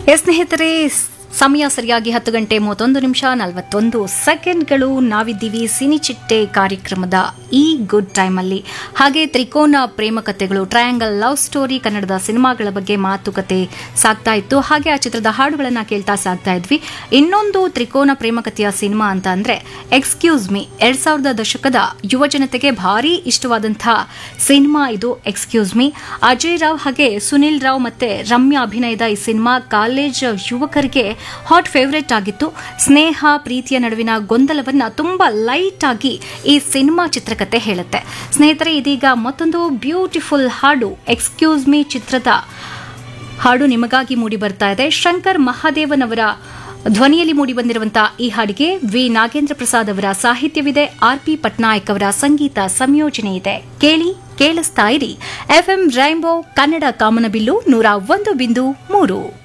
S ಸ್ನೇಹಿತರೆ ಸಮಯ ಸರಿಯಾಗಿ ಹತ್ತು ಗಂಟೆ ಮೂವತ್ತೊಂದು ನಿಮಿಷ ನಲವತ್ತೊಂದು ಸೆಕೆಂಡ್ಗಳು ನಾವಿದ್ದೀವಿ ಸಿನಿಚಿಟ್ಟೆ ಕಾರ್ಯಕ್ರಮದ ಈ ಗುಡ್ ಟೈಮಲ್ಲಿ ಹಾಗೆ ತ್ರಿಕೋನ ಪ್ರೇಮ ಕಥೆಗಳು ಟ್ರಯಾಂಗಲ್ ಲವ್ ಸ್ಟೋರಿ ಕನ್ನಡದ ಸಿನಿಮಾಗಳ ಬಗ್ಗೆ ಮಾತುಕತೆ ಸಾಗ್ತಾ ಇತ್ತು ಹಾಗೆ ಆ ಚಿತ್ರದ ಹಾಡುಗಳನ್ನ ಕೇಳ್ತಾ ಸಾಗ್ತಾ ಇದ್ವಿ ಇನ್ನೊಂದು ತ್ರಿಕೋನ ಪ್ರೇಮ ಕಥೆಯ ಸಿನಿಮಾ ಅಂತ ಅಂದ್ರೆ ಎಕ್ಸ್ಕ್ಯೂಸ್ ಮಿ ಎರಡ್ ಸಾವಿರದ ದಶಕದ ಯುವ ಜನತೆಗೆ ಭಾರಿ ಇಷ್ಟವಾದಂತಹ ಸಿನಿಮಾ ಇದು ಎಕ್ಸ್ಕ್ಯೂಸ್ ಮಿ ಅಜಯ್ ರಾವ್ ಹಾಗೆ ಸುನಿಲ್ ರಾವ್ ಮತ್ತೆ ರಮ್ಯಾ ಅಭಿನಯದ ಈ ಸಿನಿಮಾ ಕಾಲೇಜ್ ಯುವಕರಿಗೆ ಹಾಟ್ ಫೇವರೇಟ್ ಆಗಿತ್ತು ಸ್ನೇಹ ಪ್ರೀತಿಯ ನಡುವಿನ ಗೊಂದಲವನ್ನ ತುಂಬಾ ಲೈಟ್ ಆಗಿ ಈ ಸಿನಿಮಾ ಚಿತ್ರಕಥೆ ಹೇಳುತ್ತೆ ಸ್ನೇಹಿತರೆ ಇದೀಗ ಮತ್ತೊಂದು ಬ್ಯೂಟಿಫುಲ್ ಹಾಡು ಎಕ್ಸ್ಕ್ಯೂಸ್ ಮಿ ಚಿತ್ರದ ಹಾಡು ನಿಮಗಾಗಿ ಮೂಡಿ ಬರ್ತಾ ಇದೆ ಶಂಕರ್ ಮಹಾದೇವನ್ ಅವರ ಧ್ವನಿಯಲ್ಲಿ ಮೂಡಿ ಬಂದಿರುವಂತಹ ಈ ಹಾಡಿಗೆ ವಿ ನಾಗೇಂದ್ರ ಪ್ರಸಾದ್ ಅವರ ಸಾಹಿತ್ಯವಿದೆ ಆರ್ ಪಿ ಪಟ್ನಾಯಕ್ ಅವರ ಸಂಗೀತ ಸಂಯೋಜನೆ ಇದೆ ಕೇಳಿ ಕೇಳಿಸ್ತಾ ಇರಿ ಎಫ್ಎಂ ರೈಂಬೋ ಕನ್ನಡ ಕಾಮನಬಿಲ್ಲು ನೂರ ಒಂದು ಬಿಂದು ಮೂರು